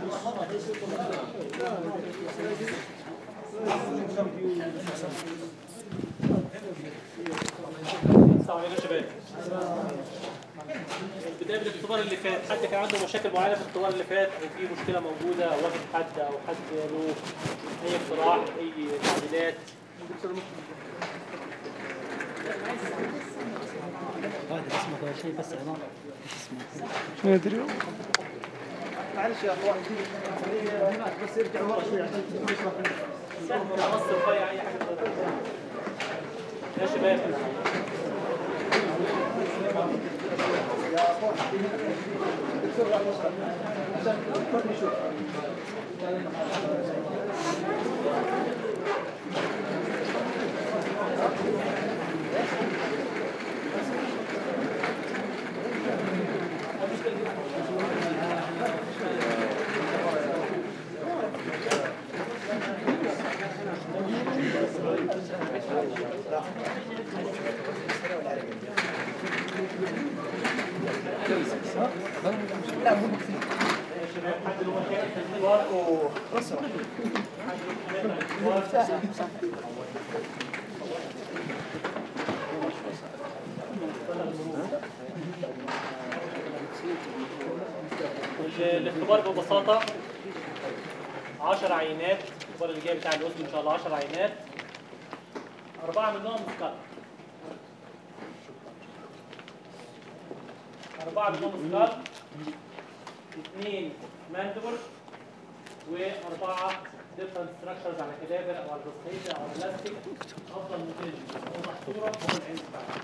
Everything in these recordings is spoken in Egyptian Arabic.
السلام عليكم يا شباب البدايه من الاختبار اللي فات حد كان عنده مشاكل معينه في الاختبار اللي فات او في مشكله موجوده او واجه حد او حد له اي اقتراح اي تعديلات هذا اسمه أول شيء بس عمار ايش اسمه؟ ما ادري معلش يا اخوان بس يرجع ورا شوي عشان نشرح سهل متوسط رفيع اي حاجه يا شباب يا اخوان دكتور راح يشرح عشان الكل يشوف يا شباب حد له مشاكل في الاختبار الاختبار ببساطة 10 عينات الاختبار اللي جاي بتاع الوزن ان شاء الله 10 عينات أربعة منهم سكر أربعة منهم سكر اثنين ماندبل وأربعة different structures على كدابر أو على بروستيتا أو على بلاستيك أفضل من كده ومحصورة هو العين بتاعها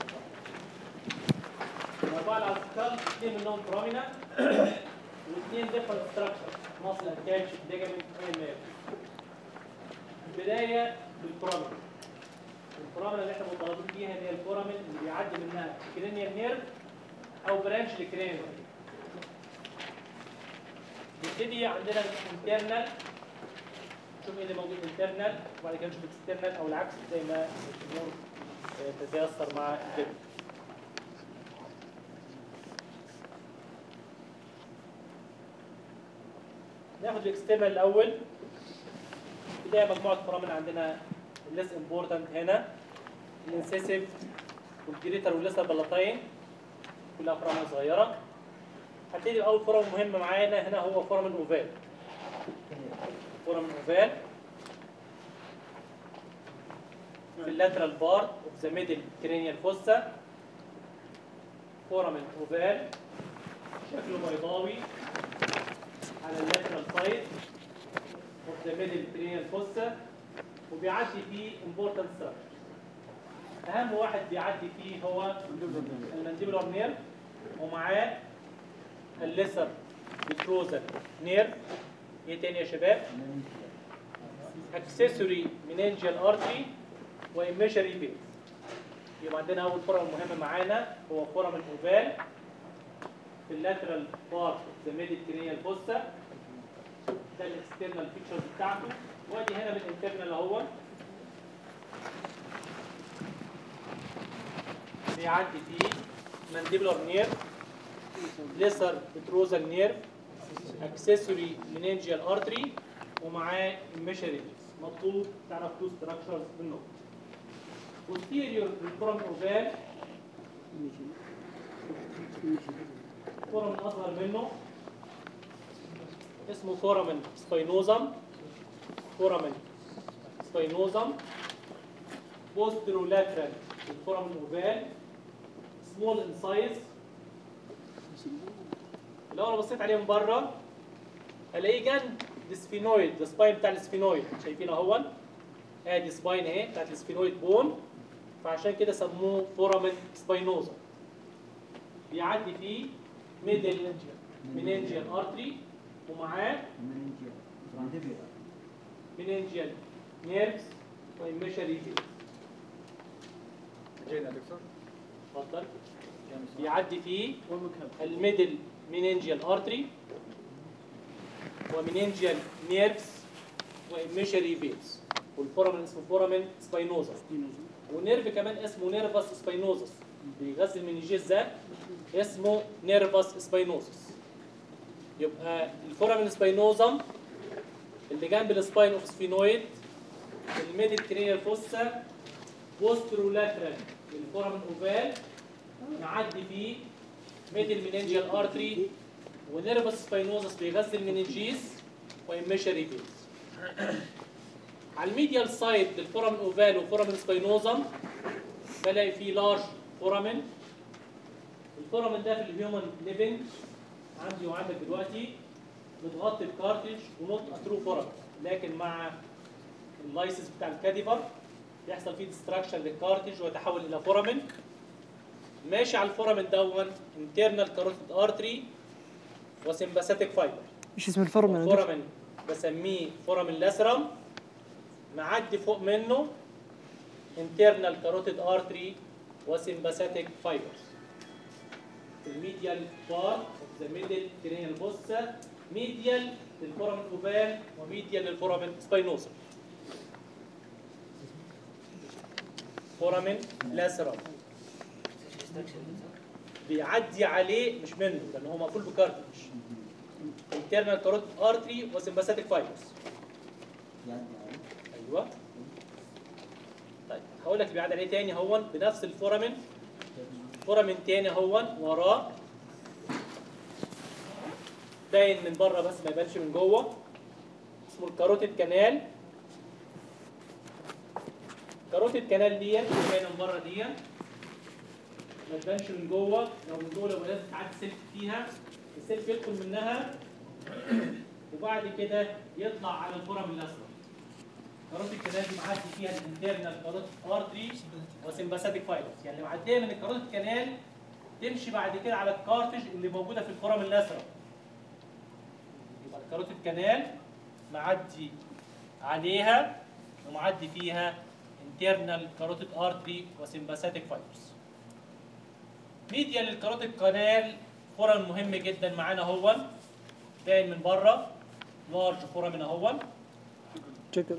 الأربعة اللي على السكال اثنين منهم برومينا واثنين different structures مصل أتاتش ليجامنت أي ماب البداية بالبرومينا الفورامين اللي احنا مطالبين بيها اللي هي الفورامين اللي بيعدي منها كرينيال نيرف او برانش لكرينيال نبتدي عندنا الانترنال نشوف ايه اللي موجود انترنال وبعد كده نشوف اكسترنال او العكس زي ما الامور آه، تتيسر مع الفيديو ناخد الاكسترنال الاول بدايه مجموعه فرامل عندنا الليس امبورتنت هنا الانسيسيف والجريتر والليسر بلاتين كلها فرامل صغيره هبتدي باول فرم مهم معانا هنا هو فرم الاوفال فرم الاوفال في اللاترال بارت اوف ذا ميدل كرينيال فوسا فورم الاوفال شكله بيضاوي على اللاترال سايد اوف ذا ميدل كرينيال فوسا وبيعدي فيه important structures اهم واحد بيعدي فيه هو المانديبولار نيرف ومعاه الليسر بتروزال نيرف ايه تاني يا شباب اكسسوري مننجيال ارتري وإيميجري بيز يبقى عندنا اول فورم مهم معانا هو فورم الاوفال في اللاترال بارت ذا ميدل كرينيال فوسا ده الاكسترنال فيتشرز بتاعته وادي هنا بالانترنال اهو بيعدي فيه مانديبولار نيرف ليسر بتروزال نيرف اكسسوري مننجيال ارتري ومعاه الميشري مطلوب تعرف تو ستراكشرز منه posterior للفورم اوفال فورم اصغر منه اسمه فورامن سباينوزم فورامن سباينوزم بوسترولاترال الفورامن اوفال سمول ان سايز لو انا بصيت عليه من بره الاقيه جنب السفينويد السباين بتاع السفينويد شايفين اهو ادي سباين اهي بتاعت السفينويد بون فعشان كده سموه فورامن سباينوزم بيعدي فيه ميدل مننجيال ارتري ومعاه مننجيال نيرفز وإيميشري فيز جينا دكتور اتفضل بيعدي فيه الميدل مننجيال ارتري ومننجيال نيرفز وإيميشري فيز والفورامين اسمه فورامين سباينوزا ونيرف كمان اسمه نيرفس سباينوزس بيغذي المنيجيز ده اسمه نيرفس سباينوزس يبقى الفورامين سباينوزم اللي جنب السباين اوف سفينويد الميدل كرينيال فوسا بوسترولاترال الفورامين اوفال نعدي فيه ميدل مننجيال ارتري ونيرفس سباينوزس بيغذي المننجيز ويمشري فيز على الميديال سايد للفورامين اوفال وفورامين سباينوزم بلاقي فيه لارج فورامين الفورامين ده في الهيومن ليفنج عندي وعندك دلوقتي متغطي بكارتج ونوت اترو فورامين لكن مع اللايسنس بتاع الكاديفر بيحصل فيه ديستراكشن للكارتج ويتحول الى فورامين ماشي على الفورامين دون انترنال كاروتيد ارتري وسمباثيك فايبر ايش اسم الفورمن يا دكتور؟ فورامين بسميه فورامين لاسرم معدي فوق منه internal carotid artery وسمباثيك fibers الميديال بار of the middle cranial fossa medial للفورامين اوفال وميديال للفورامين سباينوسا فورامين لاسرم بيعدي عليه مش منه لان هو مقفول بكارتج internal carotid artery وسمباثيك fibers ايوه طيب هقول لك بيعدي عليه تاني هون بنفس الفورامين فورامين تاني هون وراه باين من بره بس ما يبانش من جوه اسمه الكاروتيد كانال كاروتيد كانال ديت اللي باينه من بره ديت ما تبانش من جوه لو من جوه لو لازم تعدي سلك فيها السلك يدخل منها وبعد كده يطلع على الفورامين الاسود كاروتيد كانال دي معدي فيها الانترنال كاروتيد ارتري وسمباثيك فايبرز يعني اللي معديه من الكاروتيد كانال تمشي بعد كده على الكارتج اللي موجوده في الفورامين الازرق يبقى الكاروتيد كانال معدي عليها ومعدي فيها انترنال كاروتيد ارتري وسمباثيك فايبرز ميديا للكاروتيد كانال فورم مهم جدا معانا هو باين من بره لارج فورامين اهون شكرا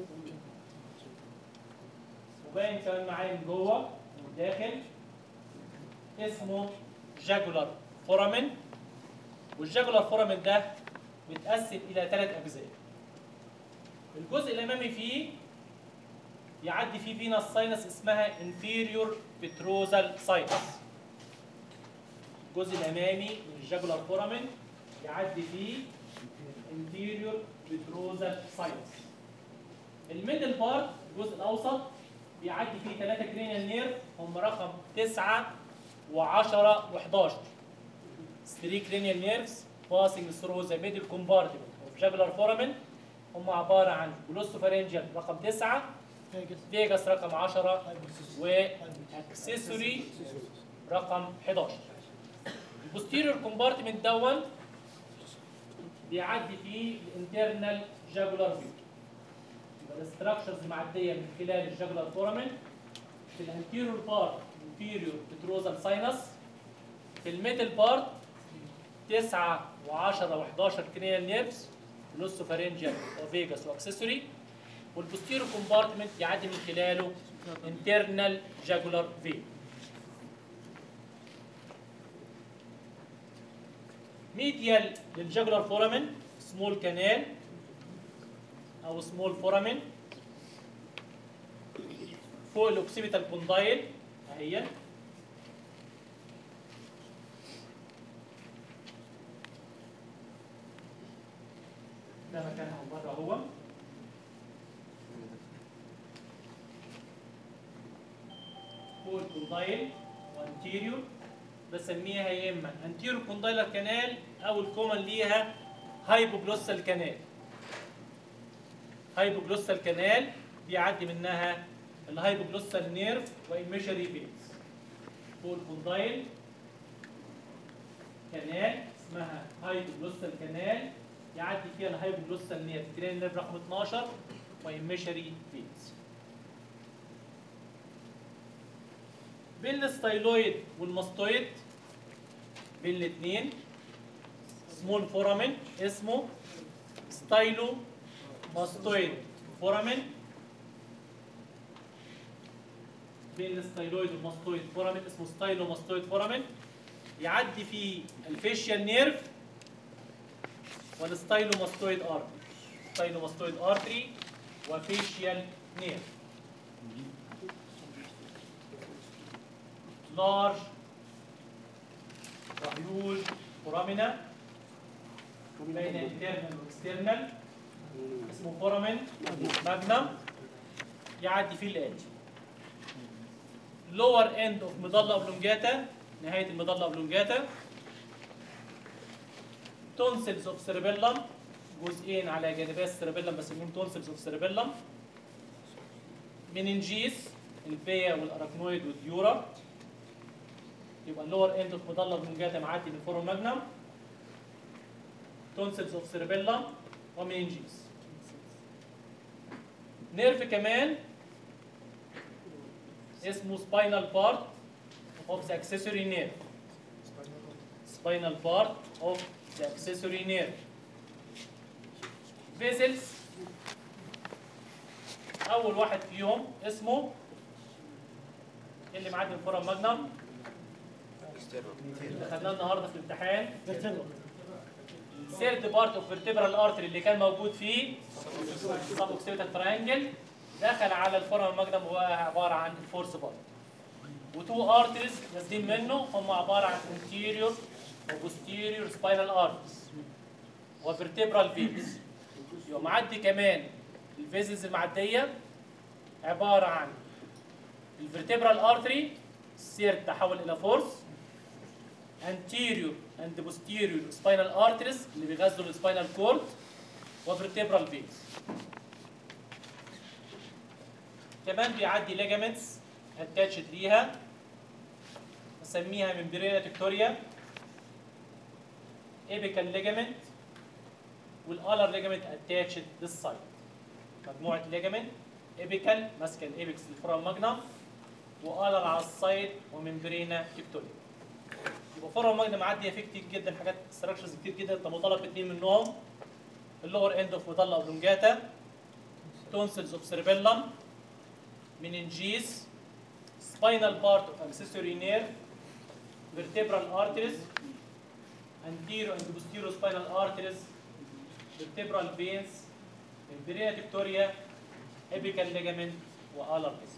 وباين كمان معايا من جوه من الداخل اسمه جاجولار فورامين والجاجولار فورامين ده متقسم الى ثلاث اجزاء الجزء الامامي فيه يعدي فيه فينس ساينس اسمها inferior petrosal sinus الجزء الامامي من الجاجولار فورامين يعدي فيه inferior petrosal sinus الميدل بارت الجزء الاوسط بيعدي فيه ثلاثة كرينيال نيرف هم رقم 9 و10 و11 3 cranial nerves passing through the middle compartment of jugular foramen هم عبارة عن جلوسوفارنجال رقم 9 فيجاس رقم 10 واكسسوري رقم 11 البوستيريور كومبارتمنت دون بيعدي فيه الانترنال جاجولار فيو يبقى الاستراكشرز معديه من خلال الجاجولار فورامين في الانتيريور بارت انفيريور بتروزال ساينس في الميدل بارت 9 و10 و11 كرينيال نيرفز نوسوفارنجال وفيجاس واكسسوري والبوستيريور كومبارتمنت يعدي من خلاله انترنال جاجولار فين ميديال للجاجولار فورامين سمول كانال او سمول فورامين فوق الاوكسيبيتال كوندايل اهي ده مكانها من بره اهو فوق الكوندايل وانتيريور بسميها يا اما انتيريور كوندايلر كانال او الكومن ليها هايبوجلوسال كانال هايبوجلوسال كانال بيعدي منها الهايبوجلوسال نيرف وايميشري فيز فوق الكوندايل كانال اسمها هايبوجلوسال كانال يعدي فيها الهايبوجلوسال نيرف كرين نيرف رقم 12 وايميشري فيز بين الستايلويد والماستويد بين الاثنين سمول فورامين اسمه ستايلو ماستويد فورامين بين الستايلويد والماستويد فورامين اسمه ستايلو ماستويد فورامين يعدي فيه الفيشيال نيرف والستايلوماستويد ارتري ستايلوماستويد ارتري وفيشيال نير لارج وهيوج فورامينا بين انترنال واكسترنال اسمه فورامين ماجنم يعدي فيه الاتي lower end of مظلة اوبلونجاتا نهاية المظلة اوبلونجاتا tonsils of cerebellum جزئين على جانبي السيربيلم بسميهم tonsils of cerebellum مننجيس الفيا والاراكنويد والديورا يبقى اللور اند اوف مظلة اوبلونجاتا معدي من فورم ماجنم tonsils of cerebellum ومننجيس نيرف كمان اسمه spinal part of the accessory nerve spinal part of the accessory nerve vessels اول واحد فيهم اسمه اللي معدي الفورم ماجنم اللي خدناه النهارده في الامتحان سيرد بارت اوف فيرتبرال ارتري اللي كان موجود فيه سب اوكسيتال تراينجل دخل على الفورم ماجنم وهو عباره عن الفورس بارت وتو ارتريز نازلين منه هم عباره عن anterior وبوستيريور سباينال ارتريز وفيرتبرال فيز يبقى معدي كمان الفيزز المعديه عباره عن الفيرتبرال ارتري السير تحول الى فورس anterior and posterior spinal arteries اللي بيغذوا السباينال كورد وفيرتبرال فيز كمان بيعدي ليجامنتس اتاتشد ليها بسميها ممبرينا تكتوريا ايبيكال ليجامنت والالر ليجامنت اتاتشد للسايد مجموعه ليجامنت ايبيكال ماسكه الايبكس الفورام ماجنم والر على السايد وممبرينا تكتوريا يبقى فورام ماجنم معديه فيه كتير جدا حاجات ستراكشرز كتير جدا انت مطالب باثنين منهم اللور اند اوف مطلع اوبلونجاتا tonsils of cerebellum meninges spinal part of accessory nerve vertebral arteries anterior and posterior spinal arteries vertebral veins membrana tectoria apical ligament وآلر اسم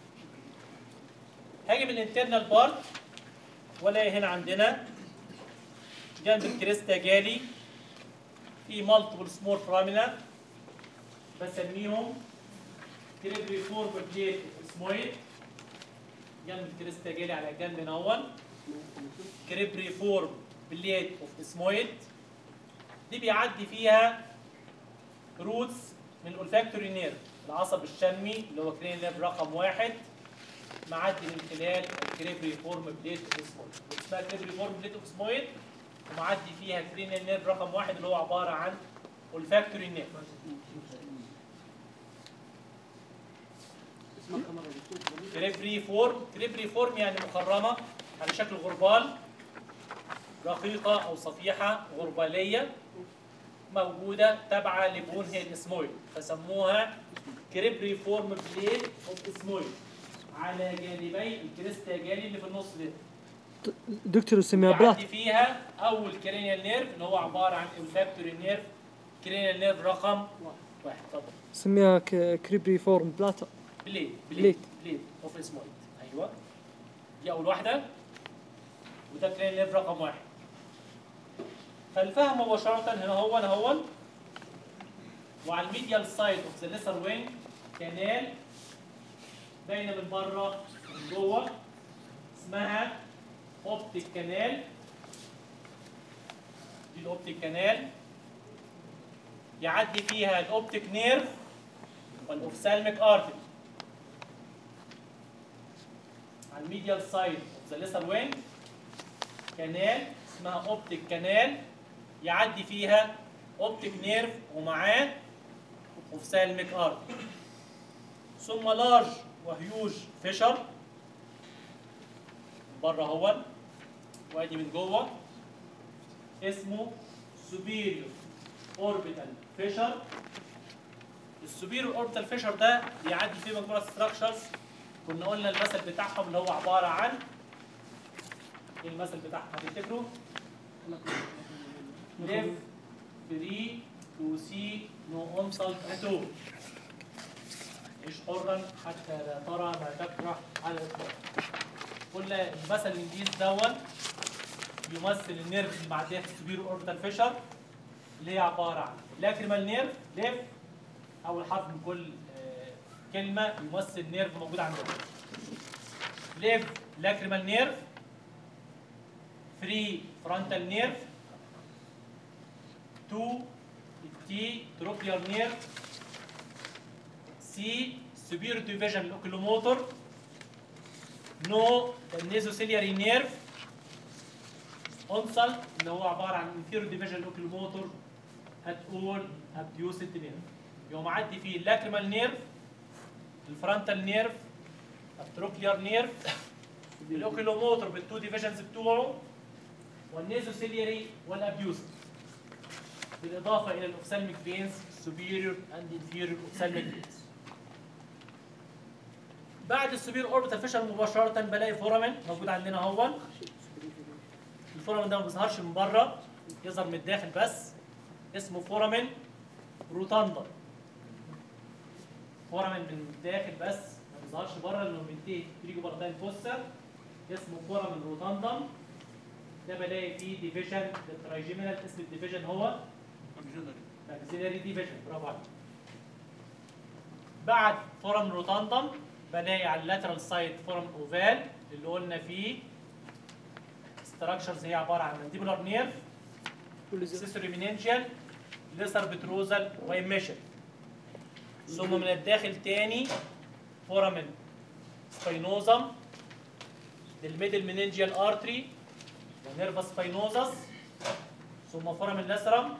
هاجي من الانترنال بارت ولا هنا عندنا جنب الكريستا جالي في مالتيبل سمول فرامينا بسميهم كريبري فورم بليت اسمويد جنب الكريستا جالي على الجنب الاول كريبري فورم بليت اوف اسمويد دي بيعدي فيها روتس من الاولفاكتوري نيرف العصب الشمي اللي هو كرين نيرف رقم واحد معدي من خلال الكريبري فورم بليت اوف اسمويد اسمها كريبري فورم بليت اوف اسمويد ومعدي فيها كرين نيرف رقم واحد اللي هو عباره عن اولفاكتوري نيرف كريبري فورم كريبري فورم يعني مخرمه على شكل غربال رقيقه او صفيحه غرباليه موجوده تابعه لبونها الاسمويد فسموها كريبري فورم بليت اوف اسمويد على جانبي الكريستا جالي اللي في النص ده دكتور يسميها يعدي بلات فيها اول كرينيال نيرف اللي هو عباره عن الفاكتوري نيرف كرينيال نيرف رقم واحد اتفضل يسميها ك- كريبري فورم بلات بليد بليد. بليد بليد اوف اسمويد ايوه دي اول واحده وده كرينيال نيرف رقم واحد فالفهم مباشره هنا هو هنا هو وعلى الميديال سايد اوف ذا ليسر وينج كانال باينه من بره من جوه اسمها اوبتيك كانال دي الاوبتيك كانال يعدي فيها الاوبتيك نيرف والاوفسالميك ارتري على الميديال سايد اوف ذا ليسر وينج كانال اسمها اوبتيك كانال يعدي فيها اوبتيك نيرف ومعاه اوفسالميك ارتري ثم لارج وهيوج فيشر بره هو وادي من جوه اسمه سوبيريور اوربيتال فيشر السوبيريور اوربيتال فيشر ده بيعدي فيه مجموعه ستراكشرز كنا قلنا المثل بتاعهم اللي هو عباره عن ايه المثل بتاعهم هتفتكروا؟ ليف فري تو سي نو انسلت اتو عيش حرا حتى لا ترى ما تكره على الاطلاق قلنا المثل الانجليزي دون يمثل النيرف اللي معديه في السوبيرو اوربيتال فيشر اللي هي عباره عن لاكريمال نيرف ليف اول حرف من كل آه، كلمه يمثل نيرف موجود عندنا ليف لاكريمال نيرف فري فرونتال نيرف 2 تي تروكليار نيرف سي سوبيرو ديفيجن الاوكيلوموتور نو النيزوسيلياري نيرف اونسل اللي هو عباره عن انفيرو ديفيجن اوكيلوموتور هتقول ابديوسد نيرف يقوم معدي فيه اللاكريمال نيرف الفرونتال نيرف التروكليار نيرف الاوكيلوموتور بالتو ديفيجنز بتوعه والنيزوسيلياري والابيوسد بالاضافه الى الاوفسالميك فينز superior and inferior ophthalmic veins بعد السوبير اوربيتال فيشر مباشره بلاقي فورامين موجود عندنا اهو الفورامين ده ما بيظهرش من بره يظهر من الداخل بس اسمه فورامين روتاندا فورامين من الداخل بس ما بيظهرش بره لانه بينتهي تريجو بارتاين فوسا اسمه فورامين روتاندم ده بلاقي فيه ديفيجن للترايجيمينال اسم الديفيجن هو ماكسيلاري ديفيجن برافو عليك بعد فورم روتاندم بلاقي على اللاترال سايد فورم اوفال اللي قلنا فيه ستراكشرز هي عباره عن مانديبولار نيرف سيسوري مينينجيال ليسر بتروزال وايميشن ثم من الداخل تاني فورامين سباينوزم للميدل مينينجيال ارتري ونيرفا سباينوزس ثم فورامين لاسرم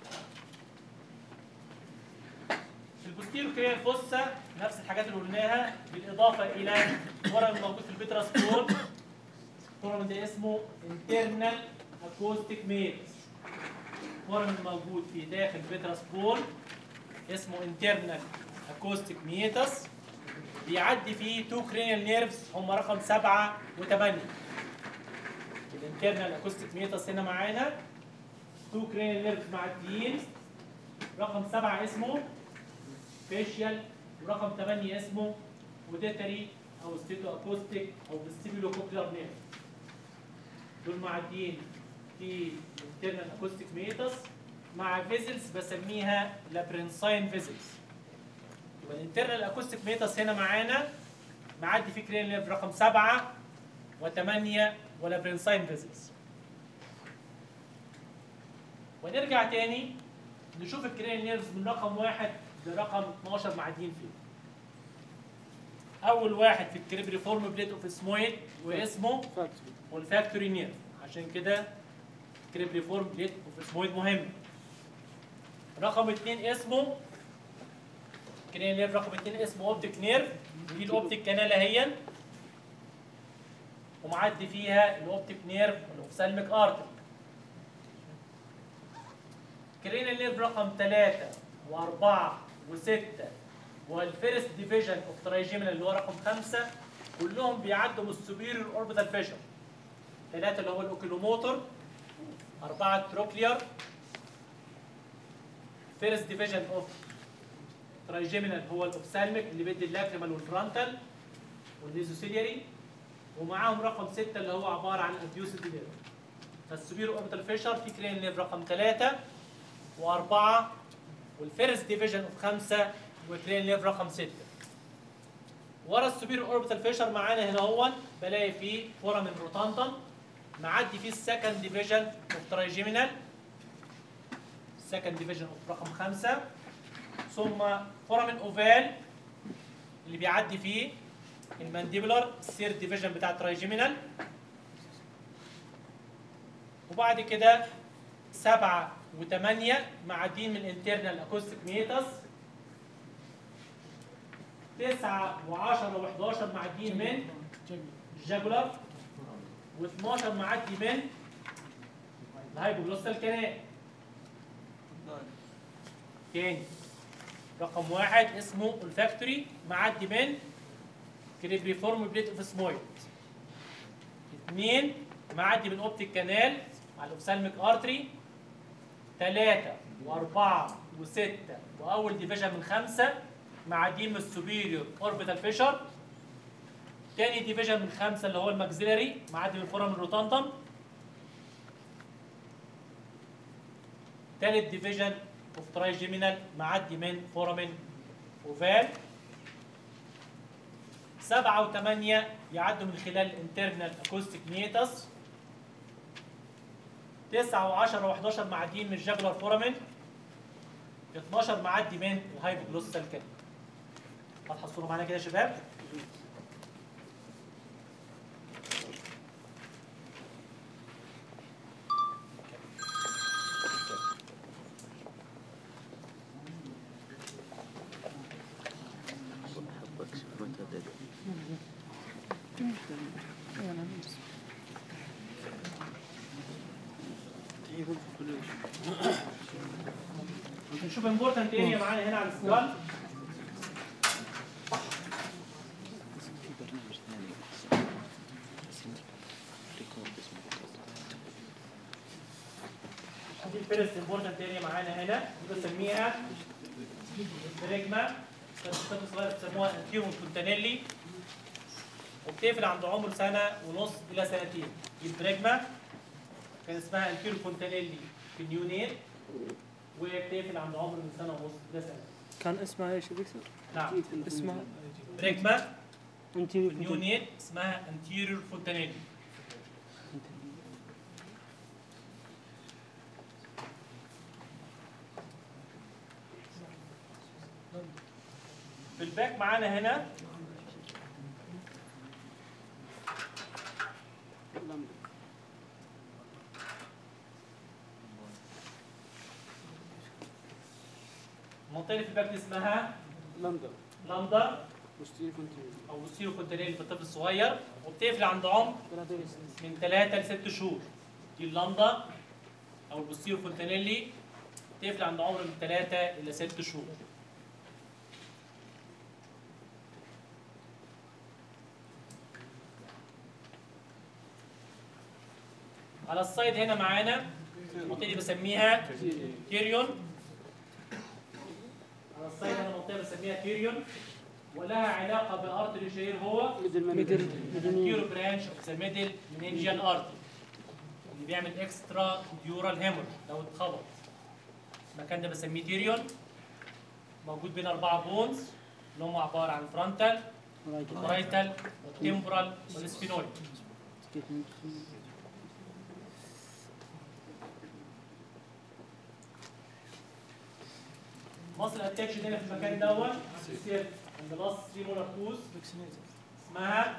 في البوستيرو كريال فوسا نفس الحاجات اللي قلناها بالاضافه الى ورم موجود في البيتراس بول ورم ده اسمه انترنال اكوستيك ميتس ورم موجود في داخل البيتراس بول اسمه انترنال اكوستيك ميتس بيعدي فيه تو كرينيال نيرفز هم رقم سبعة وثمانية الانترنال اكوستيك ميتس هنا معانا تو كرينيال نيرفز معديين رقم سبعة اسمه فيشيال ورقم 8 اسمه اوديتري او ستيتو اكوستيك او فيستيبولو كوكلر نيرف دول معديين في الانترنال اكوستيك ميتس مع فيزلز بسميها لابرنساين فيزلز يبقى الانترنال اكوستيك ميتس هنا معانا معدي في كرين نيرف رقم 7 و8 ولابرنساين فيزلز ونرجع تاني نشوف الكرين نيرفز من رقم واحد لرقم 12 معديين فيه. أول واحد في الكريبري فورم بليت اوف اسمويد واسمه والفاكتوري نيرف عشان كده كريبري فورم بليت اوف اسمويد مهم. رقم اثنين اسمه كرين نيرف رقم اثنين اسمه اوبتيك نيرف ودي الاوبتيك كانال اهي ومعدي فيها الاوبتيك نيرف الاوفسالميك ارتري. كرين نيرف رقم ثلاثة وأربعة وستة والفيرست ديفيجن اوف ترايجيمينال اللي هو رقم خمسة كلهم بيعدوا من السوبيريور اوربيتال فيشر ثلاثة اللي هو الاوكيلوموتور أربعة التروكليار فيرست ديفيجن اوف ترايجيمينال هو الاوفسالميك اللي بيدي اللاكريمال والفرونتال والنيزوسيلياري ومعاهم رقم ستة اللي هو عبارة عن اديوسيد نيرف فالسوبيريور اوربيتال فيشر في كرين نيرف رقم ثلاثة وأربعة والفيرست ديفيجن اوف خمسة وكرين ليف رقم ستة. ورا السوبير اوربيتال فيشر معانا هنا هو بلاقي فيه فورامين روتاندم معدي فيه السكند ديفيجن اوف ترايجيمينال السكند ديفيجن اوف رقم خمسة ثم فورامين اوفال اللي بيعدي فيه المانديبولار السير ديفيجن بتاع الترايجيمينال وبعد كده سبعة وثمانية معديين من الانترنال اكوستيك ميتس تسعة وعشرة وحداشر معديين من الجاجولار و12 معدي من الهايبوجلوستال كانال تاني رقم واحد اسمه الفاكتوري معدي من كريبريفورم بليت اوف سمويد اثنين معدي من اوبتيك كانال على الاوفسالميك ارتري ثلاثة واربعه وسته واول ديفيجن من خمسه معادين من السوبيريور اوربيتال فيشر تاني ديفيجن من خمسه اللي هو الماكسيلاري معدي من الفورم الروتاندم تالت ديفيجن اوف ترايجيمينال معدي من فورامين اوفال سبعة وثمانية يعدوا من خلال الانترنال اكوستيك ميتاس تسعة وعشرة وحداشر معديين من الجاجولار فورامين 12 معدي من الهايبوجلوسال كده واضحة الصورة معانا كده يا شباب نشوف امبورتنت اريا معانا هنا على السكال دي الفيرست امبورتنت اريا معانا هنا دي بسميها بريجما الستات الصغيره بيسموها انتيرو فونتانيلي وبتقفل عند عمر سنه ونص الى سنتين دي البريجما كان اسمها انتيرو فونتانيلي في النيونيت وبتقفل عند عمر من سنه ونص الى سنه كان اسمها ايش يا دكتور؟ نعم اسمها بريجما انت في النيونيت اسمها انتيريور فونتانيلي في الباك معانا هنا المنطقه اللي في الباك دي اسمها لندن لامدا مستير كونتينيو او بوستيرو فونتانيلي في الطفل الصغير وبتقفل عند عمر من 3 ل 6 شهور دي اللامدا او البوستيرو فونتانيلي بتقفل عند عمر من 3 الى 6 شهور على السايد هنا معانا المنطقه دي بسميها كيريون على السايد هنا منطقه بسميها كيريون ولها علاقه بالارتري شهير هو ميدل الكيرو برانش اوف ذا ميدل مننجيال ارتري اللي بيعمل اكسترا ديورال هيمور لو اتخبط المكان ده بسميه تيريون موجود بين اربعه بونز اللي هم عباره عن فرونتال والرايتال والتمبرال والسفينويد مصر اتاتش هنا في المكان دوت بتصير عند لاست 3 مولر كوز اسمها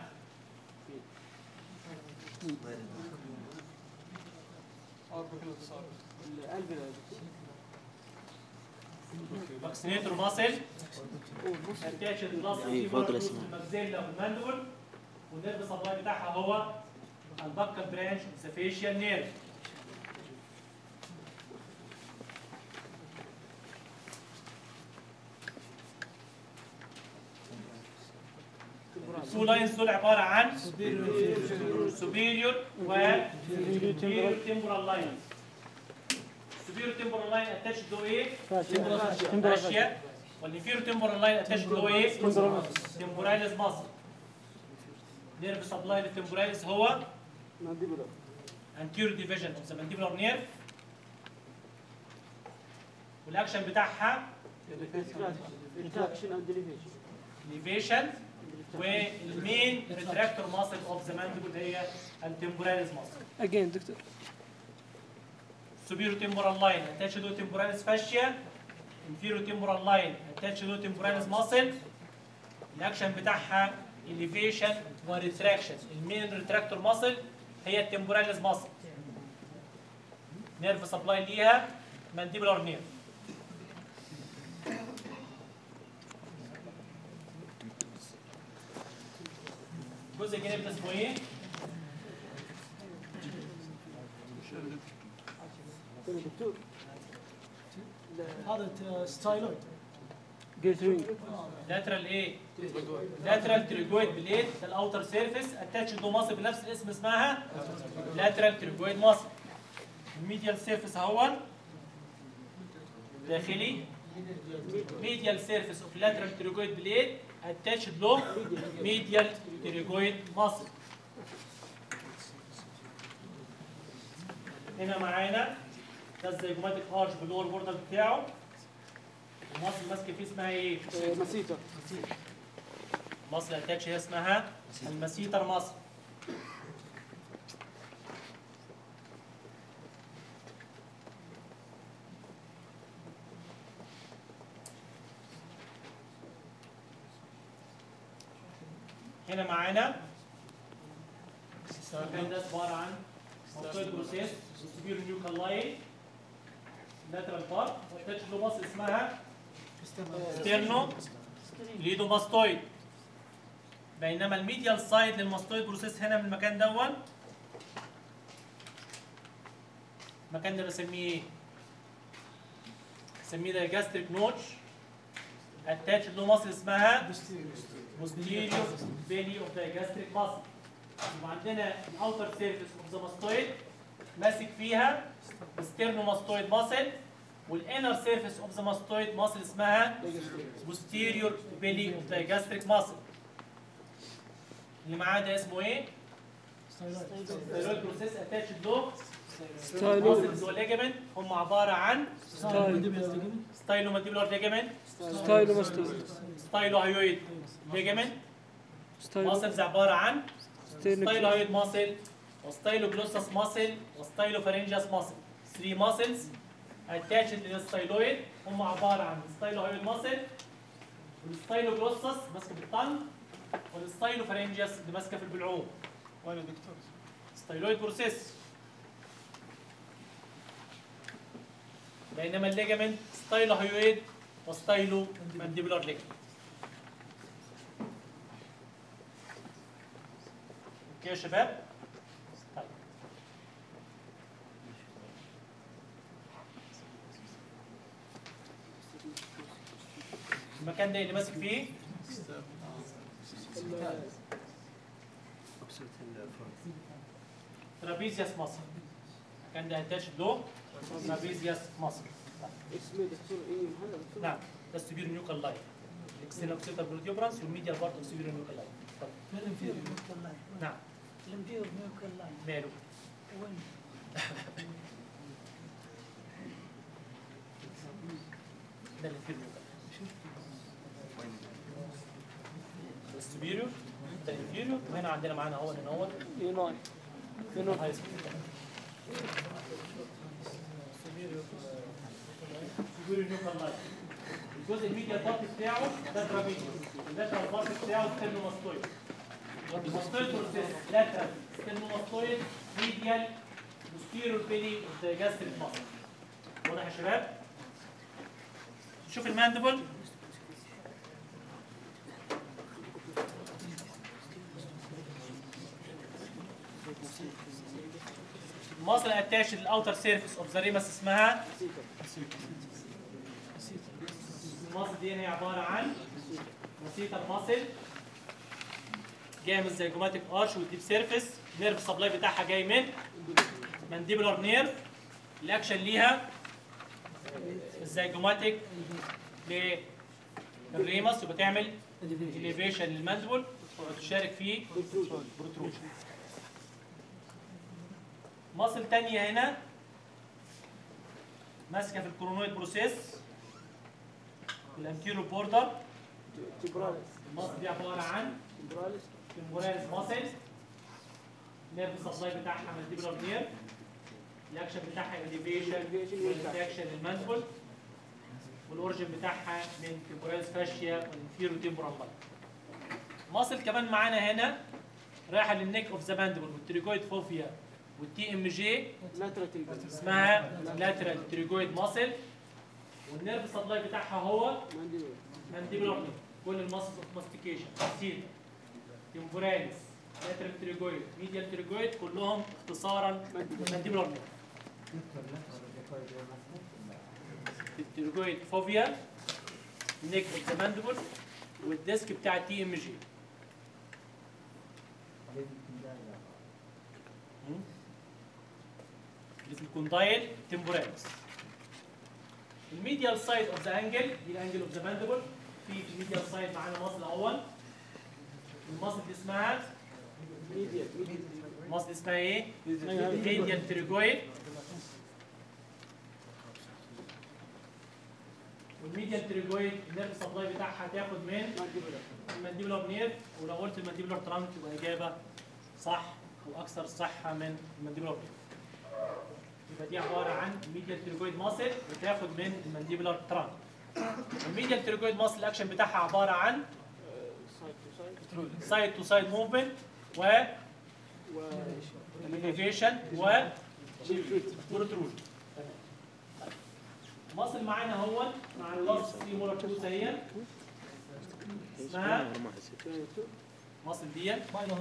فاكسينيتور ماسل اتاتش لاست 3 مولر كوز في الماكسيلا والماندول والنيرف سبلاي بتاعها هو البكال برانش ذا فيشيال نيرف التو لاينز دول عباره عن سوبيريور و inferior temporal lines superior temporal line attached to ايه؟ فاشيا والinferior temporal line attached to ايه؟ temporalis muscle نيرف سبلاي للتمبوراليس هو anterior division of the mandibular nerve والاكشن بتاعها elevation والمين ريتراكتور ماسل اوف ذا مانديبل هي التمبوراليس ماسل اجين دكتور superior temporal line attached to temporalis fascia inferior temporal line attached to temporalis muscle الاكشن بتاعها elevation وريتراكشن المين ريتراكتور ماسل هي التمبوراليس ماسل نيرف سبلاي ليها مانديبولار نيرف الجزء الجانبي ده اسمه ايه؟ هذا ستايلويد جيترينج لاترال ايه؟ لاترال تريجويد بليد ده الاوتر سيرفيس اتاتش تو ماسل بنفس الاسم اسمها لاترال تريجويد ماسل الميديال سيرفيس اهو داخلي medial surface of lateral pterygoid blade attached له medial pterygoid muscle هنا معانا ده الزيجوماتيك ارش باللور بوردر بتاعه المصل ماسكه فيه اسمها ايه؟ مسيتر مصل اتاتش هي اسمها المسيتر مصل هنا معانا سواء كان ده عباره عن موتويد بروسيس سبير نيوكال لاين لاترال بار واتاتش له مصل اسمها ستيرنو ليدو ماستويد بينما الميديال سايد للماستويد بروسيس هنا من المكان دون المكان ده بسميه ايه؟ بسميه ده جاستريك نوتش اتاتش له مصل اسمها posterior belly of the gastric muscle يبقى عندنا الاوتر سيرفيس اوف ذا ماستويد ماسك فيها ستيرنوماستويد ماسل والانر سيرفيس اوف ذا ماستويد ماسل اسمها posterior belly of the gastric muscle اللي معاه ده اسمه ايه؟ ستايلويد بروسيس اتاتشد له ماسلز وليجمنت هم عباره عن ستايلو مانديبولار ليجمنت ستايلو ماستويد ستايلو هايويد ليجمنت ستايلو ماسلز عباره عن ستايلو ستايلوهيد ماسل وستايلو جلوسس ماسل وستايلو فارنجياس ماسل 3 ماسلز اتاتشد للستايلويد هم عباره عن ستايلوهيد ماسل والستايلو جلوسس ماسكه بالطن والستايلو فارنجياس اللي ماسكه في البلعوم وين يا دكتور؟ ستايلويد بروسيس بينما الليجمنت ستايلو هيويد وستايلو مانديبولار ليجمنت اوكي يا شباب طيب المكان ده اللي ماسك فيه ترابيزيوس مصر كان ده اتاتش له ترابيزيوس مصر اسمه دكتور ايه هذا نعم ده السوبير نيوكال لاين الاكسترنال اوكسيتال بروتيوبرانس والميديال بارت اوف سوبير نيوكال لاين نعم الانفيرو نيوكل لاين ماله وين؟ ده اللي فيه نيوكال السوبيريور ده الانفيريور وهنا عندنا معانا هو هنا هو يوناي يوناي هاي سكول سوبيريور سوبيريور نيوكال لاين الجزء الميديال بارت بتاعه ده ترابيزيوس اللاترال بارت بتاعه ستيرنوماستويد الماستويد بروسيس لاترال ستيرنوماستويد ميديال posterior belly of the gastric muscle واضح يا شباب؟ شوف الماندبل muscle attached to the outer surface of the ramus اسمها الماسل دي هي عبارة عن مسيطر ماسل جاية من الزيجوماتيك ارش والديب سيرفيس نيرف سبلاي بتاعها جاي من مانديبولار نيرف الاكشن ليها الزيجوماتيك للريمس وبتعمل اليفيشن للماندبل وتشارك في بروتروجن ماسل تانية هنا ماسكة في الكورونويد بروسيس الانتيرو بوردر تبراليس الماسل دي عبارة عن تبراليس تمبوراليس ماسل نيرف سبلاي بتاعها مانديبولار نيرف الاكشن بتاعها اليفيشن والانتراكشن للمانسبل والاورجن بتاعها من تمبوراليس فاشيا والانفيرو تمبورال ماسل كمان معانا هنا رايحه للنيك اوف ذا ماندبل والتريجويد فوفيا والتي ام جي لاترال تلبس اسمها لاترال تريجويد ماسل والنيرف سبلاي بتاعها هو مانديبول مانديبولار نيرف كل الماسلز اوف ماستيكيشن سيل تمبوراليس لاترال تريجويد ميديال تريجويد كلهم اختصارا مانديبولار نيرف التريجويد فوفيا نيك اوف ذا مانديبل والديسك بتاع التي ام جي الكوندايل تمبوراليس الميديال سايد اوف ذا انجل دي الانجل اوف ذا ماندبل في في الميديال سايد معانا مصل اول المصل دي اسمها المصل اسمها ايه؟ ميديال تريجويد والميديال تريجويد النيرف سبلاي بتاعها هتاخد من المانديبولار نيرف ولو قلت المانديبولار ترانك يبقى اجابه صح واكثر صحه من المانديبولار نيرف يبقى دي عباره عن الميديال تريجويد ماسل بتاخد من المانديبولار ترانك الميديال تريجويد ماسل الاكشن بتاعها عباره عن سايد تو سايد موفمنت و elevation و protrusion مصل معانا هو مع اللاست سي مولر توز اهي اسمها مصل ديت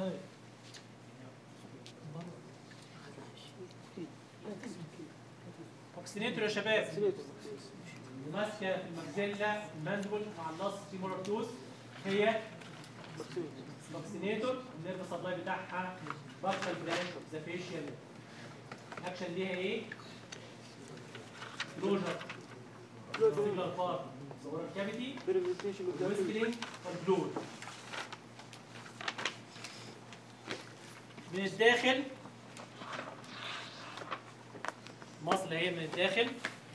اوكسينيتور يا شباب ماسكه المجزله الماندبل مع اللاست سي مولر توز هي اوكسينيتور النيرف سبلاي بتاعها بارشال برانش اوف ذا فيشيال الاكشن ليها ايه؟ كلوجر سيجلر بارت صور الكافيتي ويسكلينج والبلود من الداخل مصل هي من الداخل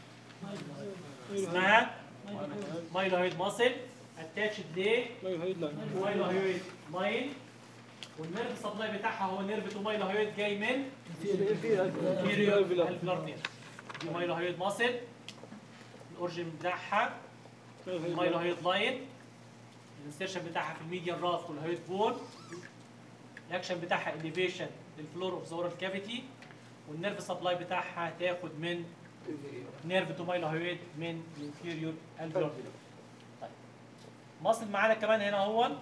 اسمها مايلوهيد ماسل اتاتشد ليه مايلوهيد لاين والنيرف سبلاي بتاعها هو نيرف تو مايلوهيد جاي من inferior alveolar nerve دي مايلوهيد ماسل الاورجن بتاعها مايلوهيد لاين الانسيرشن بتاعها في الميديان راف والهيد بول الاكشن بتاعها elevation للفلور اوف زورال كافيتي والنيرف سبلاي بتاعها تاخد من نيرف تو مايلوهيد من الانفيريور الفيولار طيب مصل معانا كمان هنا هو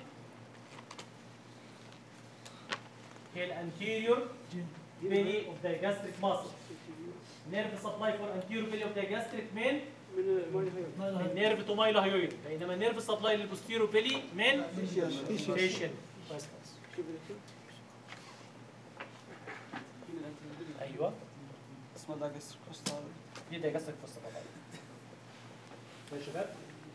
هي الانتيريور belly of digastric muscle nerve supply for anterior belly of digastric من النيرف تو مايلوهيويد بينما النيرف سبلاي للبوستيرو بيلي من فيشل كويس كويس ايوه اسمه داجستر كوستال دي دايجاستريك فوسطة طبعا يا شباب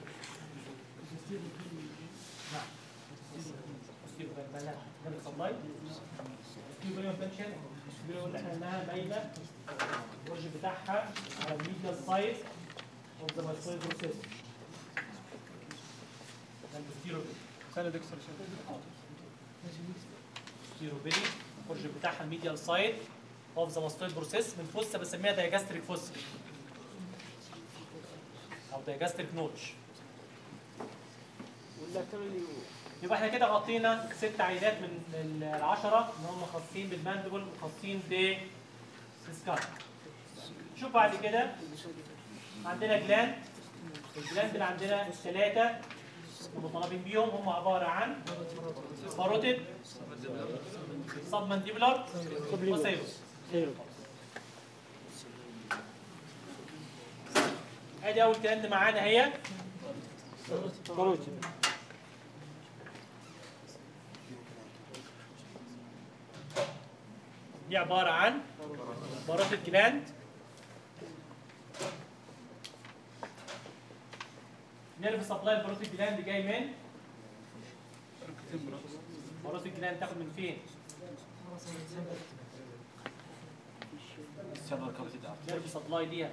نعم بوستيرو بيلي مالها نيرف سبلاي بوستيرو بيلي بنشن بيقول اللي احنا قلناها باينه الورج بتاعها على الميديال سايد اوف ذا مايسويد بروسيس ده البوستيرو بيلي ثاني دكتور ستيرو بيلي الفرج بتاعها الميديال سايد اوف ذا ماستويد بروسيس من فوسا بسميها دايجاستريك فوسا او دايجاستريك نوتش يبقى احنا كده غطينا ست عينات من ال- العشرة ان هم خاصين بالماندبل وخاصين بالسكار شوف بعد كده عندنا جلاند الجلاند اللي عندنا الثلاثة المطالبين بيهم هم عبارة عن باروتيد سب مانديبولار وسيروس ادي اول جلاند معانا هي دي عبارة عن باروتيد جلاند نيرف سبلاي الباروتيد جلاند جاي من باروتيد جلاند تاخد من فين؟ نيرف سبلاي ليها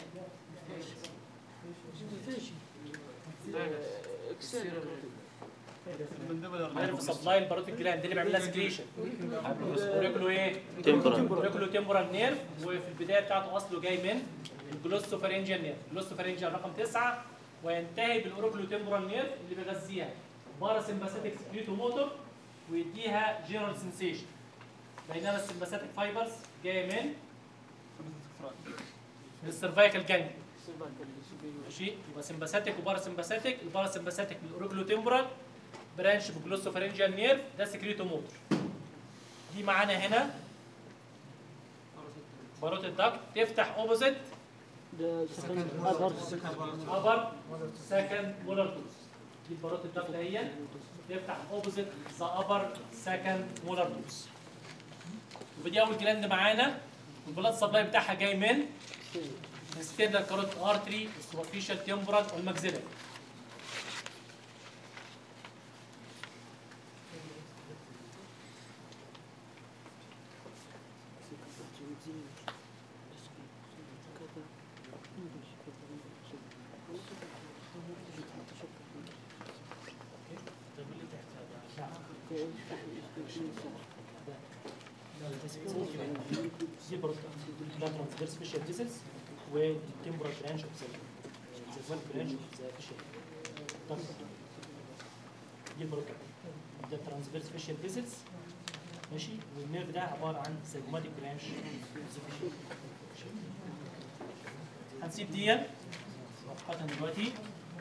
نيرف سبلاي الباروتيد جلاند اللي بيعمل لها سكريشن ورجله ايه؟ رجله تمبرال نيرف وفي البدايه بتاعته اصله جاي من الجلوستوفارينجيال نيرف الجلوستوفارينجيال رقم تسعه وينتهي بالاوروكلو تمبرال نيرف اللي بيغذيها باراسمباثيك سكريتو موتور ويديها جنرال سنسيشن بينما السمباثيك فايبرز جايه من من السيرفايكال جانج ماشي يبقى سمباثيك وباراسمباثيك الباراسمباثيك من الاوروكلو تمبرال برانش بجلوستوفارينجيال نيرف ده سكريتو موتور دي معانا هنا باروت الدكت تفتح اوبوزيت ابر سكند مولر دوز دي الباروت الدكت هي تفتح اوبوزيت ذا ابر سكند مولر دوز ودي اول جلاند معانا والبلاد سبلاي بتاعها جاي من الاكسترنال كاروت ارتري السوبرفيشال تمبرال والماكسيلاري دي ترانسفيرس فيشال ديسلز والتمبرال برانش اوف ذا برانش اوف ذا فيشال دي البروكا ده ترانسفيرس فيشال ديسلز ماشي والنيرف ده عباره عن سيجماتيك برانش هنسيب دي مؤقتا دلوقتي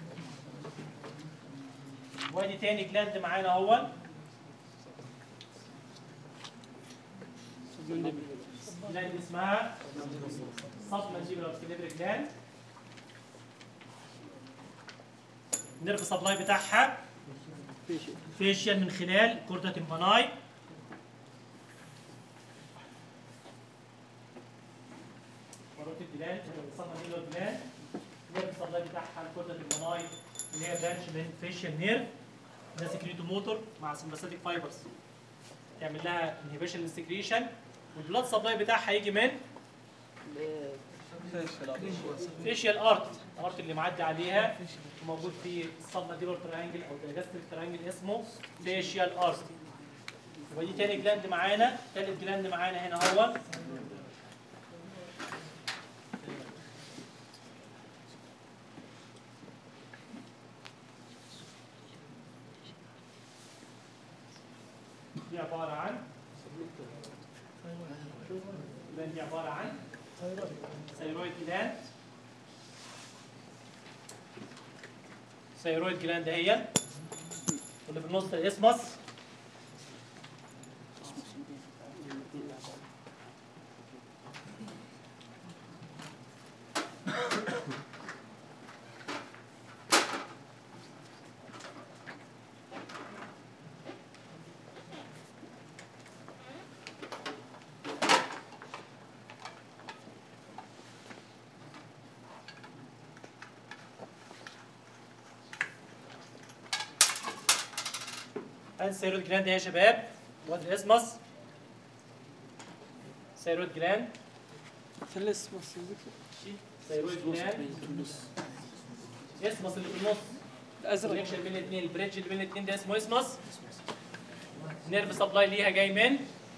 وادي تاني جلاند معانا اهو جلاند اسمها سب مانجيبولار سكليبريك جلاند النيرف سبلاي بتاعها فيشيال من خلال كوردة المناي مرات الجلاند سب مانجيبولار جلاند النيرف سبلاي بتاعها كوردة المناي اللي هي برانش من فيشيال نيرف ده سكريتو موتور مع سمباثيك فايبرز تعمل لها انهبيشن للسكريشن والبلاد سبلاي بتاعها هيجي من فيشيال ارت الارت اللي معدي عليها موجود في السبماديبر تريانجل او دايجاستريك تريانجل اسمه فيشيال ارت ودي تاني جلاند معانا تالت جلاند معانا هنا هو دي عبارة عن الجلاند دي عبارة عن ثيرويد جلاند ثيرويد جلاند هي واللي في النص الاسمس ادي الثيرويد جلاند اهي يا شباب وادي الاسمس ثيرويد جلاند ثلاث ثيرويد جلاند اسمس اللي في النص الازرق الكونكشن بين الاثنين البريدج اللي بين الاثنين ده اسمه اسمس نيرف سبلاي ليها جاي من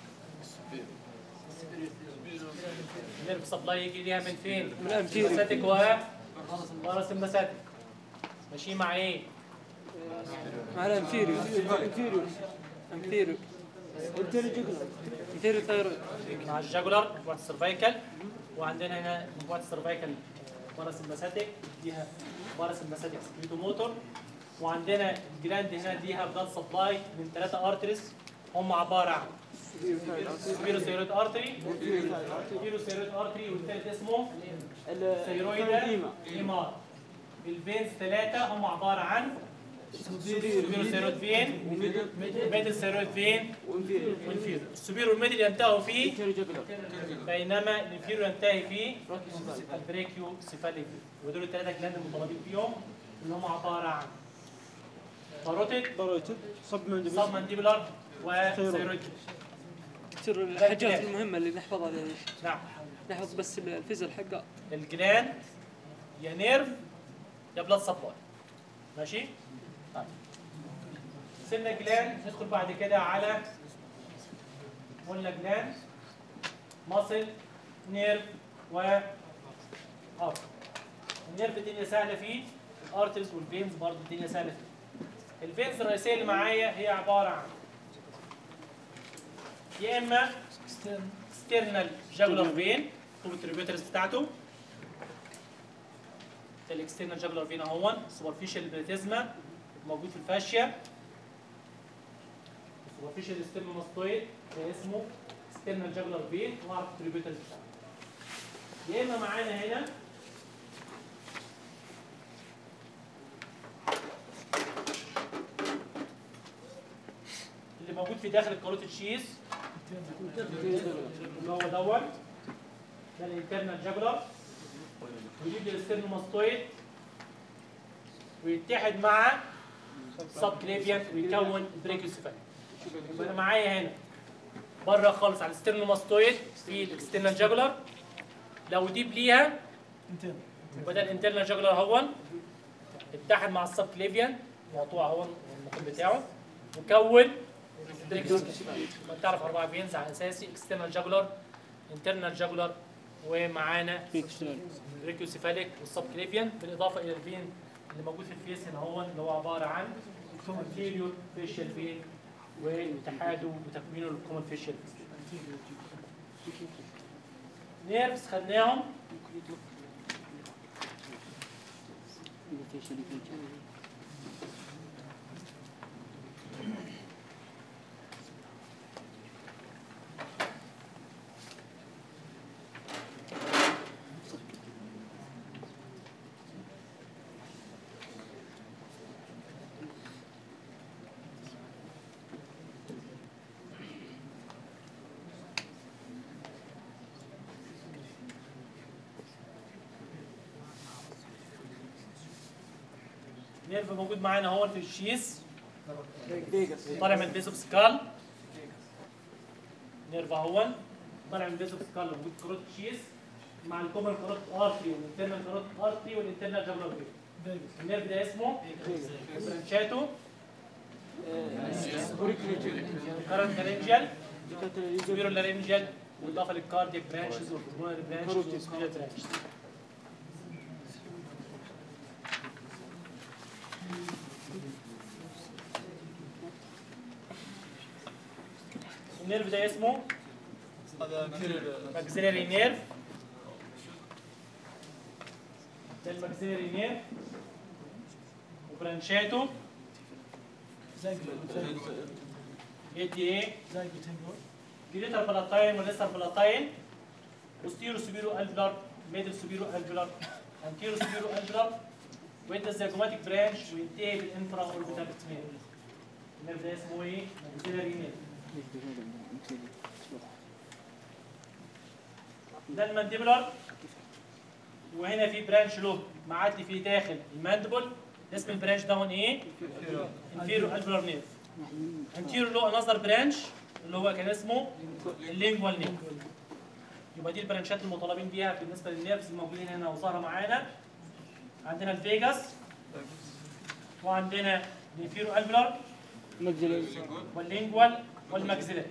نيرف سبلاي يجي ليها من فين؟ من الانتيريور. سمباثيك و باراسمباثيك ماشيين مع ايه؟ مع الانفيريور انفيريور انفيريور انفيريور ثايرويد مع الجاجولار مجموعة السيرفايكال وعندنا هنا مجموعة السيرفايكال باراسمباثيك ليها باراسمباثيك سكريتو موتور وعندنا الجلاند هنا ليها بلاد سبلاي من ثلاثة ارتريز هم عبارة عن سبيرو ثيرويد ارتري سبيرو ثيرويد ارتري والثالث اسمه ثيرويد ايمار الفينز ثلاثة هم عبارة عن سبيرو ثيرويد فين ميدل ثيرويد فين والانفيرو السبيرو والميدل ينتهوا فيه بينما الانفيرو ينتهي فيه البريكيو سيفاليك ودول الثلاثة جلاند المترابطين فيهم اللي هم عبارة عن باروتيد باروتيد صب من سب مانديبولار وثيرويد تصير الحاجات المهمة اللي نحفظها هذه نعم نحفظ بس الفيزل حقها الجلاند يا نيرف يا بلاد سبلاي ماشي طيب سنة جلاند ندخل بعد كده على قلنا جلاند ماسل نيرف و ارت النيرف الدنيا سهله فيه الارترز والفينز برضه الدنيا سهله فيه الفينز الرئيسيه اللي معايا هي عباره عن يا اما ستيرنال جاجولار فين طول التريبيوترز بتاعته الاكسترنال جاجولار فين اهون سوبرفيشال بريتيزما موجود في الفاشيا سوبرفيشال ستيرنوماستويد ده اسمه ستيرنال جاجولار فين واعرف التريبيوترز بتاعته يا اما معانا هنا اللي موجود في داخل الكاروتيد شيز اللي هو دوت ده الانترنال جاجولار ويجيب لي الستيرنوماستويد ويتحد مع سب كليفيان ويكون بريكيوسيفال يبقى انا معايا هنا بره خالص على الستيرنوماستويد في الاكسترنال جاجولار لو ديب ليها انتين يبقى ده الانترنال جاجولار هون اتحد مع السب كليفيان مقطوع هون المقام بتاعه وكون بريكيوسيفال يبقى تعرف اربعه فينز على اساسي اكسترنال جاجولار انترنال جاجولار ومعانا ريكيوسيفاليك والسب كليفيان بالاضافه الى الفين اللي موجود في الفيس هنا هو اللي هو عباره عن انتيريور فيشيال فين واتحاده وتكوينه للكومن فيشيال نيرفز خدناهم نيرف موجود معانا هو في الشيس طالع من البيس اوف سكال نيرف اهون طالع من البيس اوف سكال موجود كروت شيس مع الكومن كروت ارتري والانترنال كروت ارتري والانترنال جابلر النيرف ده اسمه برانشاتو كارنت لارنجيال سوبيرو لارنجيال بالاضافه للكاردياك برانشز والبulmonary برانشز والسبيرال برانشز النيرف ده اسمه هذا كيرل ماكسيلاري نيرف ده الماكسيلاري نيرف وبرانشاتو يدي ايه جريتر بلاتاين وليستر بلاتاين بوستيرو سوبيرو الفلار ميدل سوبيرو الفلار انتيرو سوبيرو الفلار وانت الزيجوماتيك برانش وينتهي بالانفرا اوربيتال سمير النيرف ده اسمه ايه؟ ماكسيلاري نيرف ده المانديبولار وهنا في برانش له معدي فيه داخل الماندبل اسم البرانش ده هون ايه؟ انفيرو الفولار نيرف انتيرو له انذر برانش اللي هو كان اسمه اللينجوال نيرف يبقى دي البرانشات المطالبين بيها بالنسبه للنيرفز الموجودين هنا وظاهره معانا عندنا الفيجاس وعندنا الانفيرو الفولار واللينجوال والماكسيلاري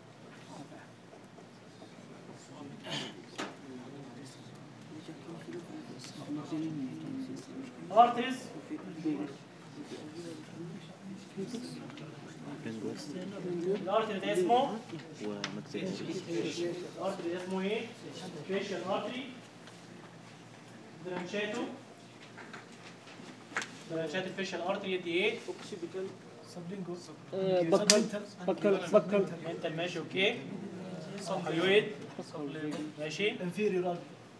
arteries الارتري ده اسمه الارتري ده اسمه ايه؟ فيشال ارتري برانشاتو برانشات الفيشال ارتري يدي ايه؟ سبلينجو بكر بكر بكر انت ماشي اوكي صحيويد ماشي انفيريور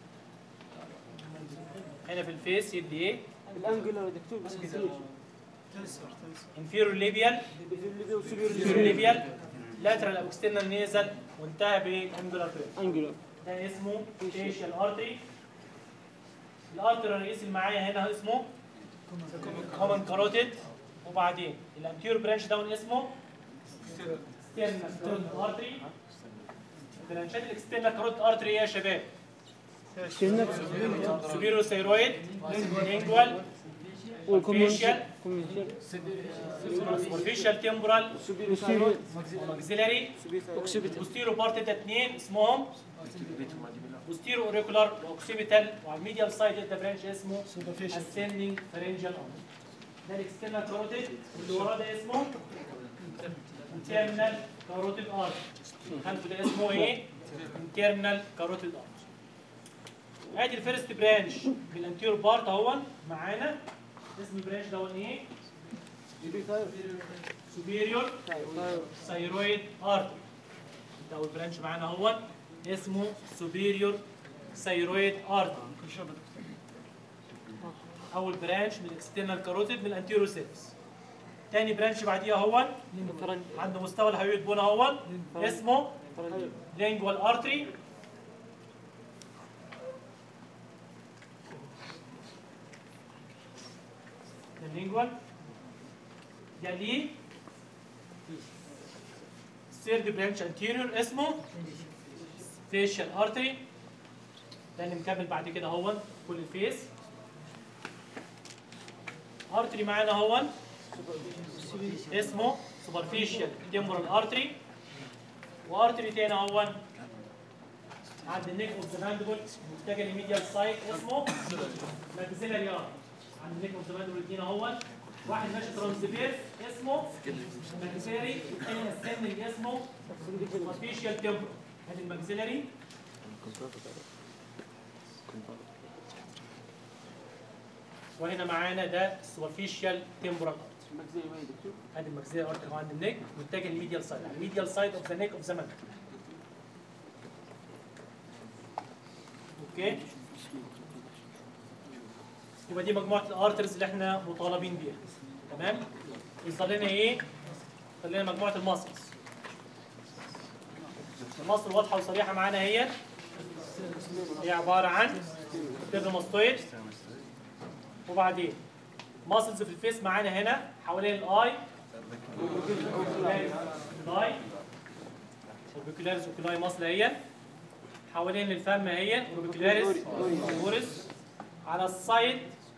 هنا في الفيس يدي ايه؟ الانجلر دكتور بس كثير تنسر تنسر انفيرو ليبيال ليبيال لاترال او اكسترنال نيزل وانتهى بالانجولار بريد انجلر ده اسمه فيشيال ارتري الارتري الرئيسي اللي معايا هنا اسمه كومن كاروتيد وبعدين الانتيرو برانش داون اسمه ستيرنال ارتري برانشات الاكسترنال كاروتيد ارتري ايه يا شباب سوبيرو ثيرويد لينجوال فيشيال سوبرفيشال تمبرال ماكسيلاري بوستيرو بارت ده اثنين اسمهم بوستيرو اوريكولار واوكسيبيتال وعلى الميديال سايد ده برانش اسمه سوبرفيشال ascending pharyngeal arm ده الاكسترنال كاروتيد واللي وراه ده اسمه internal carotid artery خلفه ده اسمه ايه؟ internal carotid artery ادي الفيرست برانش بالانتيرو بارت اهو معانا اسم البرانش ده هو ايه؟ superior thyroid artery ده اول برانش معانا اهو اسمه superior thyroid artery اول برانش من الاكسترنال كاروتيد من الانتيرو سيرفس تاني برانش بعديها هو عند مستوى الهيويد بون اهو اسمه لينجوال ارتري sublingual يليه third branch anterior اسمه facial artery ده اللي مكمل بعد كده هو كل الفيس artery معانا هو اسمه superficial temporal artery وارتري تاني هو عند النيك اوف ذا ماندبل متجه للميديال سايد اسمه ماكسيلاري ارت عند النيك اوف ذا ماندبل اتنين اهو واحد ماشي ترانسفيرس اسمه ماكسيلاري والتاني اسندنج اسمه سوبرفيشال تمبر ادي الماكسيلاري وهنا معانا ده السوبرفيشال تمبرال ارت ادي الماكسيلاري ارت هو عند النيك متجه للميديال سايد يعني الميديال سايد اوف ذا نيك اوف ذا ماندبل اوكي يبقى دي مجموعه الارترز اللي احنا مطالبين بيها تمام يظهر لنا ايه يظهر لنا مجموعه الماسلز المصل واضحه وصريحه معانا هي هي عباره عن تيرنوماستويد وبعدين ماسلز في الفيس معانا هنا حوالين الاي الاي اوربيكولاريس اوكولاي ماسل اهي حوالين الفم اهي اوربيكولاريس اورس على السايد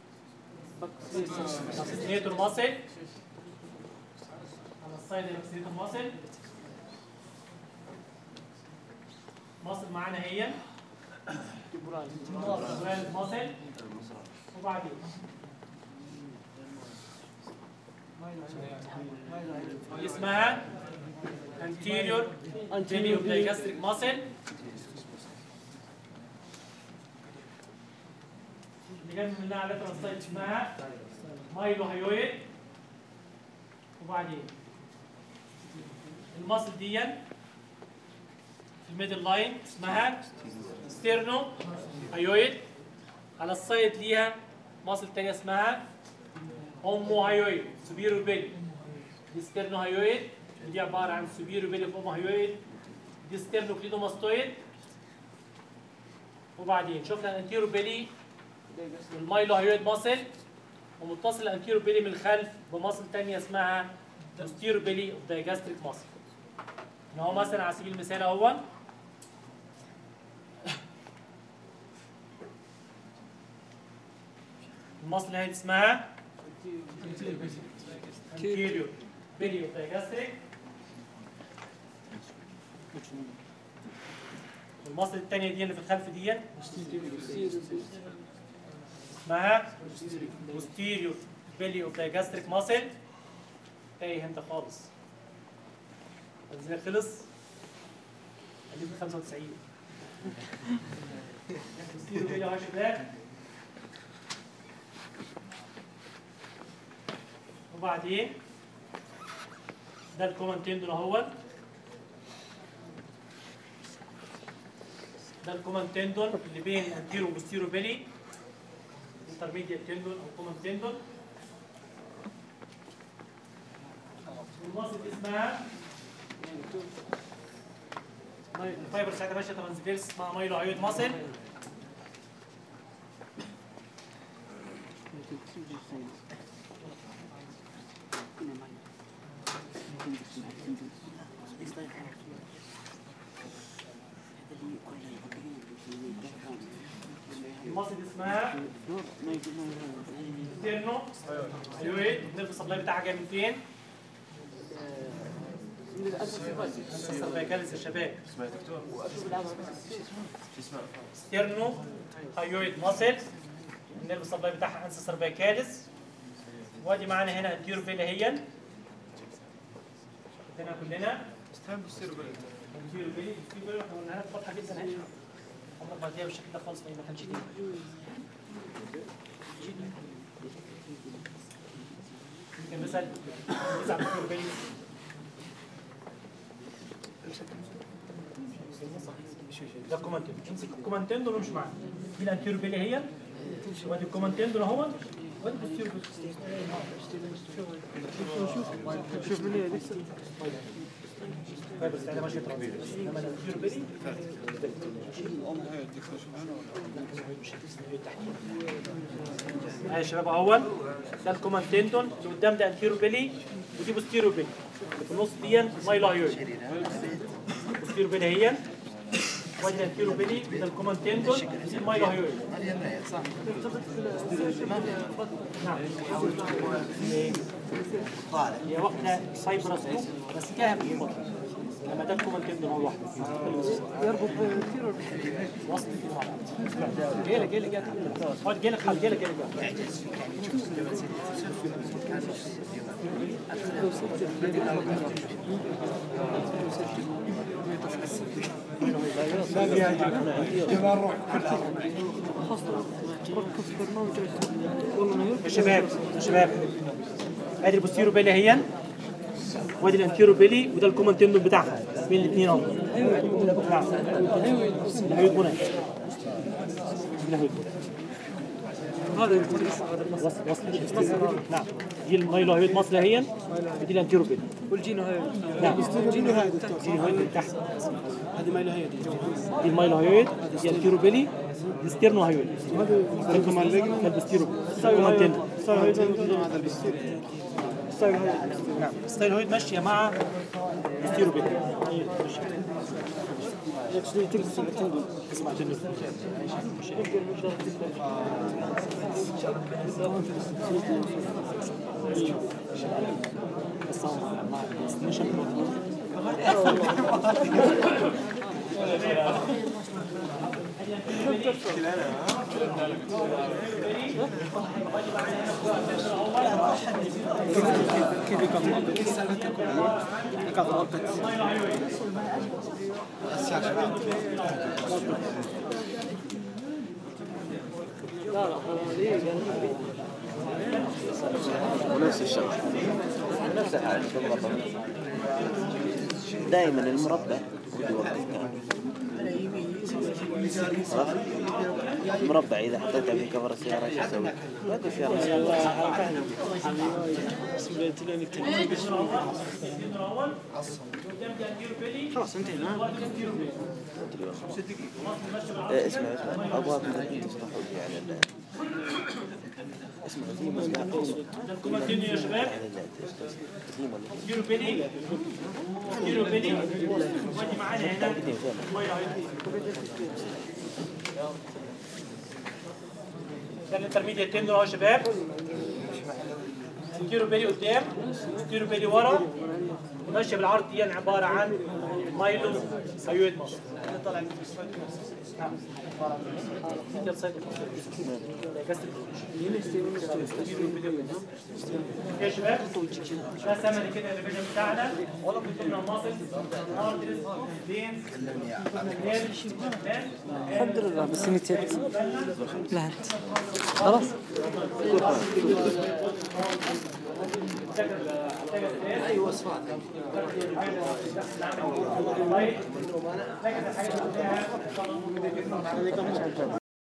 اكسيتور ماسل على السايد اكسيتور ماسل ماسل معانا هي تمبرال ماسل وبعدين دي اسمها anterior anterior digastric muscle اللي جنب منها على ترانسلايت اسمها مايلو هيويد وبعدين المصل دي في الميدل لاين اسمها ستيرنو هيويد على السايد ليها مصل تانية اسمها هومو هيويد سوبيرو بيلي دي ستيرنو هيويد ودي عبارة عن سوبيرو بيلي هومو هيويد دي ستيرنو كليدوماستويد وبعدين شفنا الانتيرو بيلي المايلو هيويد ماسل ومتصل الانتيرو بيلي من الخلف بماسل تانية اسمها posterior belly of digastric muscle ان هو مثلا على سبيل المثال اهو المصل هي اسمها anterior belly of digastric والمصل التانية دي اللي في الخلف دي اسمها posterior belly of digastric muscle تايه انت خالص بنزينك خلص هجيب 95 posterior belly اهو يا شباب وبعدين ده الكومن تندون اهو ده الكومن تندون اللي بين انتيرو وبوستيرو بيلي انترميديت تندون او كومن تندون المصل دي اسمها الفايبر ساعتها ماشيه ترانسفيرس اسمها مايلو هيويد ماسل المصل دي اسمها ستيرنو هيويد النيرف سبلاي بتاعها جاي من فين؟ سيرفيكاليس يا شباب ستيرنو هايويد ماسل النيرف سبلاي بتاعها انسا سيرفيكاليس وادي معانا هنا انتيرو فيلا هي هنا كلنا انتيرو فيلا انتيرو فيلا احنا قلنا لك واضحه جدا اهي عمرك ما هتلاقيها بالشكل ده خالص في اي مكان شديد يمكن مثلا تسعة انتيرو فيلا ده الكومانتين امسك الكومانتين دول وامشي معاه دي الانتيرو بيلي هي وادي الكومانتين دول اهو وادي البوستيرو بيلي شوف من هي لسه فايبرز بتاعتها ماشيه ترانسفيرس انما الانتيرو بيلي ها يا شباب اهون ده الكومن تندون اللي قدام ده انتيرو بيلي ودي بوستيرو بيلي اللي في النص دي مايلو هيويد بوستيرو بيلي هي وادي الانتيرو بيلي ده الكومن تندون ودي المايلو هيويد نعم هي واحده سايبرس بس كده في البطن لما ده الكومن تندون هو لوحده يربط كثير وصل كده مع بعض جايلك جايلك جايلك هو جايلك حل جايلك جايلك يا شباب يا شباب ادي البوستيرو بيلي هي وادي الانتيرو بيلي وده الكومن تندون بتاعها بين الاثنين اهو نعم الهيوت بناء الهيوت هذا وصل وصل نعم دي المايلو هيوت مصر هي ودي الانتيرو بيلي والجينو هاي نعم الجينو هاي دي الهيوت من تحت هذه ما لها يدي دي المايلو هيوت دي الانتيرو بيلي دي الستيرنو هيوت ده البستيرو كومن تندون نعم ستايل هويد ماشيه مع ستيرو بيت اسمع تندون بس هو مع الاستيميشن كيف يكون كذا وقت ونفس الشغل نفس الحال بالضبط دائما المربع ودي وقت خلاص المربع اذا حطيته في كفر السياره ايش اسوي؟ ما ادري ايش خلاص انتهينا إيه، اسمع اسمع ابغاكم انتم تفتحوا لي على ال- اسمع زي ما كومنتينيو يا شباب زي ما ستيرو بيلي ستيرو بيلي ودي معانا هنا ده الانترميديت تندون اهو يا شباب ستيرو بيلي قدام ستيرو بيلي ورا ماشيه بالعرض دي عباره عن مايلو هيويد مصر نعم. يلا سيد. يا شباب ده سمري كده الريفيجن بتاعنا ولا كنا ماسل ارتريس فينز الحمد لله بس نسيت لا خلاص ايوه